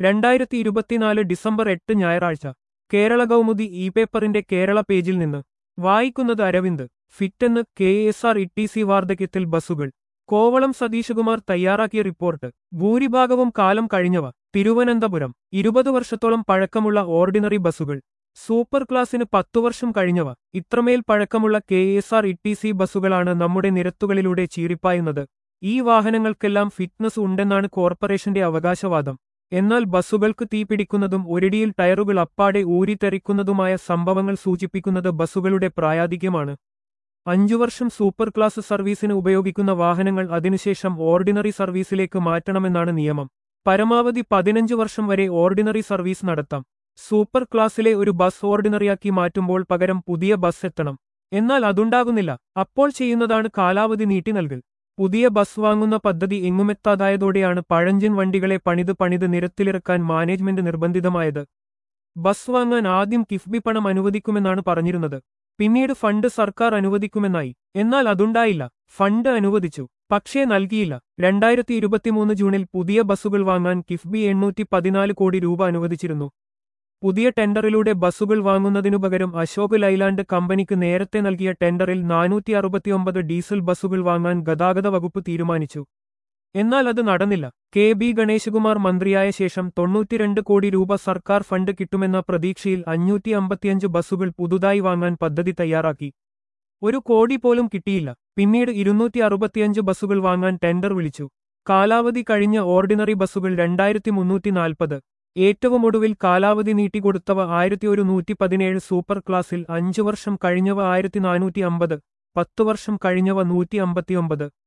രണ്ടായിരത്തി ഇരുപത്തിനാല് ഡിസംബർ എട്ട് ഞായറാഴ്ച കേരള കൗമുദി ഇ പേപ്പറിന്റെ കേരള പേജിൽ നിന്ന് വായിക്കുന്നത് അരവിന്ദ് ഫിറ്റെന്ന് K S R T C സി വാർദ്ധക്യത്തിൽ ബസ്സുകൾ കോവളം സതീശകുമാർ തയ്യാറാക്കിയ റിപ്പോർട്ട് ഭൂരിഭാഗവും കാലം കഴിഞ്ഞവ തിരുവനന്തപുരം ഇരുപത് വർഷത്തോളം പഴക്കമുള്ള ഓർഡിനറി ബസ്സുകൾ സൂപ്പർ ക്ലാസിന് പത്തു വർഷം കഴിഞ്ഞവ ഇത്രമേൽ പഴക്കമുള്ള K S R T C സി ബസ്സുകളാണ് നമ്മുടെ നിരത്തുകളിലൂടെ ചീറിപ്പായുന്നത് ഈ വാഹനങ്ങൾക്കെല്ലാം ഫിറ്റ്നസ് ഉണ്ടെന്നാണ് കോർപ്പറേഷന്റെ അവകാശവാദം എന്നാൽ ബസ്സുകൾക്ക് തീപിടിക്കുന്നതും ഒരിടിയിൽ ടയറുകൾ അപ്പാടെ ഊരിത്തെറിക്കുന്നതുമായ സംഭവങ്ങൾ സൂചിപ്പിക്കുന്നത് ബസ്സുകളുടെ പ്രായാധിക്യമാണ് അഞ്ചു വർഷം സൂപ്പർ ക്ലാസ് സർവീസിന് ഉപയോഗിക്കുന്ന വാഹനങ്ങൾ അതിനുശേഷം ഓർഡിനറി സർവീസിലേക്ക് മാറ്റണമെന്നാണ് നിയമം പരമാവധി പതിനഞ്ച് വർഷം വരെ ഓർഡിനറി സർവീസ് നടത്താം സൂപ്പർ ക്ലാസ്സിലെ ഒരു ബസ് ഓർഡിനറിയാക്കി മാറ്റുമ്പോൾ പകരം പുതിയ ബസ് എത്തണം എന്നാൽ അതുണ്ടാകുന്നില്ല അപ്പോൾ ചെയ്യുന്നതാണ് കാലാവധി നീട്ടി നൽകൽ പുതിയ ബസ് വാങ്ങുന്ന പദ്ധതി എങ്ങുമെത്താതായതോടെയാണ് പഴഞ്ചൻ വണ്ടികളെ പണിത് പണിത് നിരത്തിലിറക്കാൻ മാനേജ്മെന്റ് നിർബന്ധിതമായത് ബസ് വാങ്ങാൻ ആദ്യം കിഫ്ബി പണം അനുവദിക്കുമെന്നാണ് പറഞ്ഞിരുന്നത് പിന്നീട് ഫണ്ട് സർക്കാർ അനുവദിക്കുമെന്നായി എന്നാൽ അതുണ്ടായില്ല ഫണ്ട് അനുവദിച്ചു പക്ഷേ നൽകിയില്ല രണ്ടായിരത്തി ഇരുപത്തിമൂന്ന് ജൂണിൽ പുതിയ ബസ്സുകൾ വാങ്ങാൻ കിഫ്ബി എണ്ണൂറ്റി പതിനാല് കോടി രൂപ അനുവദിച്ചിരുന്നു പുതിയ ടെൻഡറിലൂടെ ബസ്സുകൾ വാങ്ങുന്നതിനു പകരം അശോക് ലൈലാൻഡ് കമ്പനിക്ക് നേരത്തെ നൽകിയ ടെൻഡറിൽ നാനൂറ്റി അറുപത്തിയൊമ്പത് ഡീസൽ ബസ്സുകൾ വാങ്ങാൻ ഗതാഗത വകുപ്പ് തീരുമാനിച്ചു എന്നാൽ അത് നടന്നില്ല കെ ബി ഗണേശകുമാർ മന്ത്രിയായ ശേഷം തൊണ്ണൂറ്റിരണ്ട് കോടി രൂപ സർക്കാർ ഫണ്ട് കിട്ടുമെന്ന പ്രതീക്ഷയിൽ അഞ്ഞൂറ്റി അമ്പത്തിയഞ്ച് ബസ്സുകൾ പുതുതായി വാങ്ങാൻ പദ്ധതി തയ്യാറാക്കി ഒരു കോടി പോലും കിട്ടിയില്ല പിന്നീട് ഇരുന്നൂറ്റി അറുപത്തിയഞ്ച് ബസ്സുകൾ വാങ്ങാൻ ടെൻഡർ വിളിച്ചു കാലാവധി കഴിഞ്ഞ ഓർഡിനറി ബസ്സുകൾ രണ്ടായിരത്തി മുന്നൂറ്റി നാൽപ്പത് ഏറ്റവും ഒടുവിൽ കാലാവധി നീട്ടിക്കൊടുത്തവ ആയിരത്തി ഒരു നൂറ്റി പതിനേഴ് സൂപ്പർ ക്ലാസ്സിൽ അഞ്ചു വർഷം കഴിഞ്ഞവ ആയിരത്തി നാനൂറ്റി അമ്പത് പത്തു വർഷം കഴിഞ്ഞവ നൂറ്റി അമ്പത്തിയൊമ്പത്